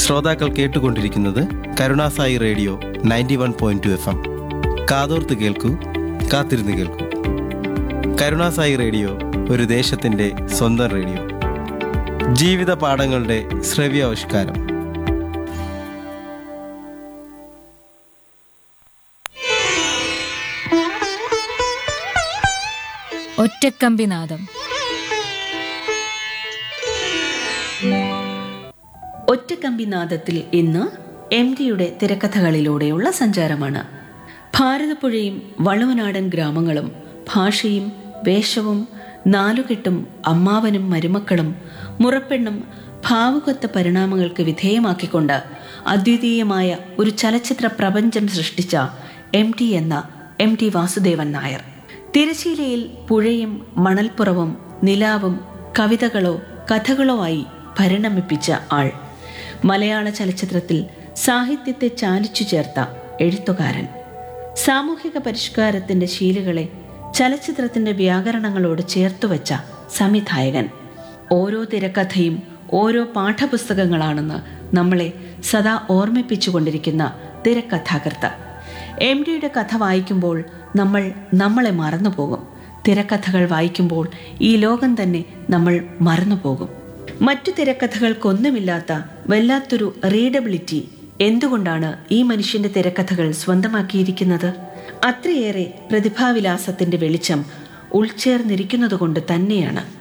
ശ്രോതാക്കൾ കേട്ടുകൊണ്ടിരിക്കുന്നത് Karunasai radio ninety one point two F M കാതോർത്ത് കേൾക്കൂ കാത്തിരുന്ന് കേൾക്കൂ കരുണാസായി റേഡിയോ ഒരു ദേശത്തിൻ്റെ സ്വന്തം റേഡിയോ ജീവിത പാഠങ്ങളുടെ ശ്രവ്യാവിഷ്കാരം ഒറ്റക്കമ്പിനാദം ഒറ്റക്കമ്പിനാദത്തിൽ ഇന്ന് എം ഡിയുടെ തിരക്കഥകളിലൂടെയുള്ള സഞ്ചാരമാണ് ഭാരതപ്പുഴയും വള്ളുവനാടൻ ഗ്രാമങ്ങളും ഭാഷയും വേഷവും നാലുകെട്ടും അമ്മാവനും മരുമക്കളും മുറപ്പെണ്ണും ഭാവുകത്വ പരിണാമങ്ങൾക്ക് വിധേയമാക്കിക്കൊണ്ട് അദ്വിതീയമായ ഒരു ചലച്ചിത്ര പ്രപഞ്ചം സൃഷ്ടിച്ച എം ടി എന്ന എം ടി വാസുദേവൻ നായർ തിരശീലയിൽ പുഴയും മണൽപ്പുറവും നിലാവും കവിതകളോ കഥകളോ ആയി പരിണമിപ്പിച്ച ആൾ മലയാള ചലച്ചിത്രത്തിൽ സാഹിത്യത്തെ ചാലിച്ചു ചേർത്ത എഴുത്തുകാരൻ സാമൂഹിക പരിഷ്കാരത്തിന്റെ ശീലുകളെ ചലച്ചിത്രത്തിന്റെ വ്യാകരണങ്ങളോട് ചേർത്തുവച്ച സംവിധായകൻ ഓരോ തിരക്കഥയും ഓരോ പാഠപുസ്തകങ്ങളാണെന്ന് നമ്മളെ സദാ ഓർമ്മിപ്പിച്ചുകൊണ്ടിരിക്കുന്ന തിരക്കഥാകൃത്ത് എം ഡിയുടെ കഥ വായിക്കുമ്പോൾ നമ്മൾ നമ്മളെ മറന്നുപോകും തിരക്കഥകൾ വായിക്കുമ്പോൾ ഈ ലോകം തന്നെ നമ്മൾ മറന്നുപോകും മറ്റു തിരക്കഥകൾക്കൊന്നുമില്ലാത്ത വല്ലാത്തൊരു റീഡബിലിറ്റി എന്തുകൊണ്ടാണ് ഈ മനുഷ്യന്റെ തിരക്കഥകൾ സ്വന്തമാക്കിയിരിക്കുന്നത് അത്രയേറെ പ്രതിഭാവിലാസത്തിന്റെ വെളിച്ചം ഉൾച്ചേർന്നിരിക്കുന്നതുകൊണ്ട് തന്നെയാണ്